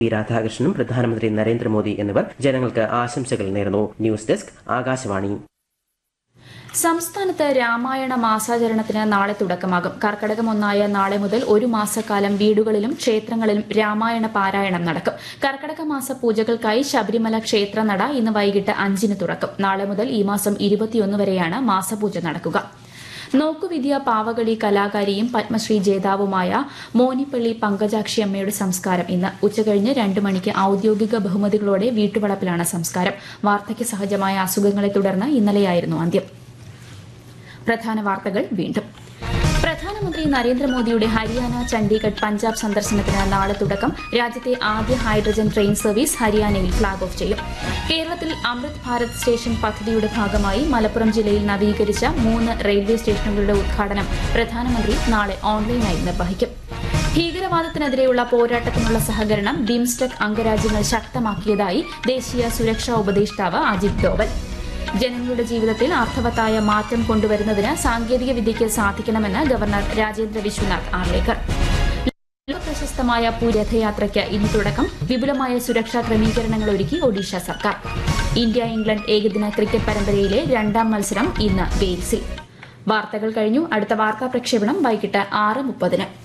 P രാധാകൃഷ്ണനും പ്രധാനമന്ത്രി നരേന്ദ്രമോദി എന്നിവർ ജനങ്ങൾക്ക് ആശംസകൾ നേർന്നു ന്യൂസ് ഡെസ്ക് ആകാശവാണി സംസ്ഥാനത്ത് രാമായണ മാസാചരണത്തിന് നാളെ തുടക്കമാകും കർക്കടകം ഒന്നായ നാളെ മുതൽ ഒരു മാസക്കാലം വീടുകളിലും ക്ഷേത്രങ്ങളിലും രാമായണ പാരായണം നടക്കും കർക്കടക മാസ പൂജകൾക്കായി ശബരിമല ക്ഷേത്രനട ഇന്ന് വൈകിട്ട് അഞ്ചിന് തുറക്കും നാളെ മുതൽ ഈ മാസം ഇരുപത്തിയൊന്ന് വരെയാണ് മാസപൂജ നടക്കുക നോക്കുവിദ്യ പാവകളി കലാകാരിയും പത്മശ്രീ ജേതാവുമായ മോനിപ്പള്ളി പങ്കജാക്ഷി അമ്മയുടെ സംസ്കാരം ഇന്ന് ഉച്ചകഴിഞ്ഞ് രണ്ട് മണിക്ക് ഔദ്യോഗിക ബഹുമതികളോടെ വീട്ടുവളപ്പിലാണ് സംസ്കാരം വാർദ്ധക്യ സഹജമായ അസുഖങ്ങളെ തുടർന്ന് ഇന്നലെയായിരുന്നു അന്ത്യം പ്രധാന വാർത്തകൾ വീണ്ടും പ്രധാനമന്ത്രി നരേന്ദ്രമോദിയുടെ ഹരിയാന ചണ്ഡീഗഡ് പഞ്ചാബ് സന്ദർശനത്തിന് നാളെ തുടക്കം രാജ്യത്തെ ആദ്യ ഹൈഡ്രജൻ ട്രെയിൻ സർവീസ് ഹരിയാനയിൽ ഫ്ളാഗ് ഓഫ് ചെയ്യും കേരളത്തിൽ അമൃത് ഭാരത് സ്റ്റേഷൻ പദ്ധതിയുടെ ഭാഗമായി മലപ്പുറം ജില്ലയിൽ നവീകരിച്ച മൂന്ന് റെയിൽവേ സ്റ്റേഷനുകളുടെ ഉദ്ഘാടനം പ്രധാനമന്ത്രി നാളെ ഓൺലൈനായി നിർവഹിക്കും ഭീകരവാദത്തിനെതിരെയുള്ള പോരാട്ടത്തിനുള്ള സഹകരണം ബിംസ്റ്റെക് അംഗരാജ്യങ്ങൾ ശക്തമാക്കിയതായി ദേശീയ സുരക്ഷാ ഉപദേഷ്ടാവ് അജിത് ഡോവൽ ജനങ്ങളുടെ ജീവിതത്തിൽ അർത്ഥവത്തായ മാറ്റം കൊണ്ടുവരുന്നതിന് സാങ്കേതിക വിദ്യയ്ക്ക് സാധിക്കണമെന്ന് ഗവർണർ രാജേന്ദ്ര വിശ്വനാഥ് ആർലേക്കർ ലോക പ്രശസ്തമായ രഥയാത്രയ്ക്ക് ഇന്ന് തുടക്കം വിപുലമായ സുരക്ഷാ ക്രമീകരണങ്ങൾ ഒരുക്കി ഒഡീഷ സർക്കാർ ഇന്ത്യ ഇംഗ്ലണ്ട് ഏകദിന ക്രിക്കറ്റ് പരമ്പരയിലെ രണ്ടാം മത്സരം ഇന്ന് വെയിൽസിൽ വാർത്തകൾ കഴിഞ്ഞു അടുത്ത വാർത്താ പ്രക്ഷേപണം വൈകിട്ട് ആറ് മുപ്പതിന്